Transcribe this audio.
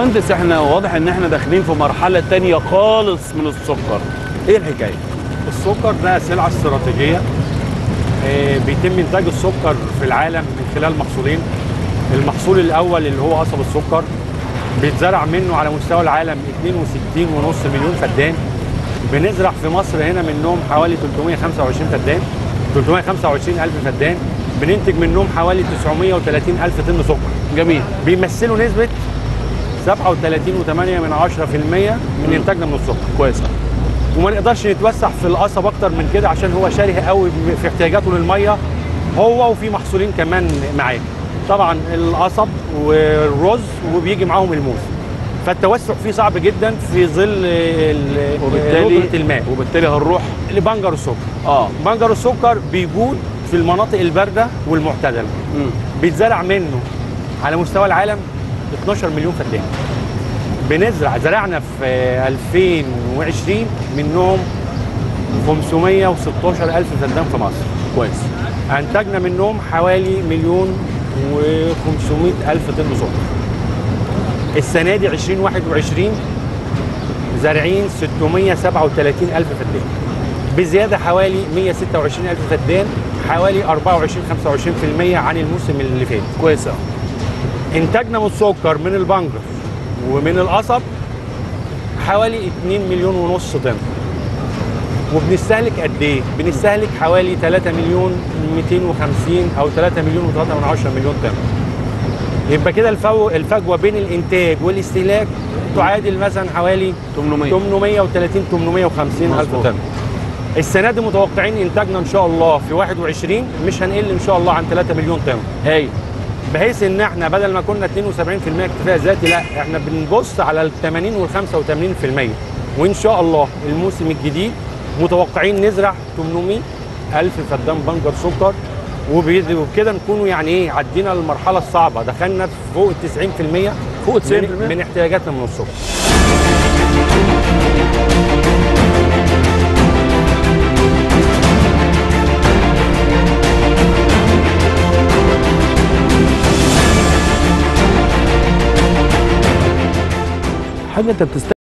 باشمهندس احنا واضح ان احنا داخلين في مرحله تانية خالص من السكر ايه الحكايه السكر ده سلعة استراتيجية آه، بيتم إنتاج السكر في العالم من خلال محصولين المحصول الأول اللي هو قصب السكر بيتزرع منه على مستوى العالم 62.5 مليون فدان بنزرع في مصر هنا منهم حوالي 325 فدان 325 ألف فدان بننتج منهم حوالي 930 ألف طن سكر جميل بيمثلوا نسبة 37.8 من 10% من إنتاجنا من السكر كويس وما نقدرش نتوسع في القصب اكتر من كده عشان هو شره قوي في احتياجاته للميه هو وفي محصولين كمان معاه طبعا القصب والرز وبيجي معاهم الموز فالتوسع فيه صعب جدا في ظل ال- وبالتالي ندرة الماء وبالتالي هنروح لبنجر السكر اه بنجر السكر بيجود في المناطق البارده والمعتدله مم. بيتزرع منه على مستوى العالم 12 مليون فدان بنزرع زرعنا في 2020 منهم 516 ألف فدان في مصر كويس أنتجنا منهم حوالي مليون و500 ألف طن سكر السنة دي 2021 زارعين 637 ألف فدان بزيادة حوالي 126 ألف فدان حوالي 24 25% عن الموسم اللي فات كويس أوي. انتاجنا من السكر من البنجر ومن القصب حوالي 2 مليون ونص طن وبنستهلك قد ايه؟ بنستهلك حوالي 3 مليون 250 او 3 مليون و3 من 10 مليون طن يبقى كده الفو... الفجوه بين الانتاج والاستهلاك تعادل مثلا حوالي 800 830 850 الف مظبوط. طن السنه دي متوقعين انتاجنا ان شاء الله في 21 مش هنقل ان شاء الله عن 3 مليون طن هاي بحيث ان احنا بدل ما كنا 72% اكتفاء ذاتي لا احنا بنبص على ال 80 وال 85% وان شاء الله الموسم الجديد متوقعين نزرع 800 الف فدان بنجر سكر وبيد- وبكده نكونوا يعني ايه عدينا المرحله الصعبه دخلنا فوق ال 90% فوق 90% من, من احتياجاتنا من السكر حاجه انت بتست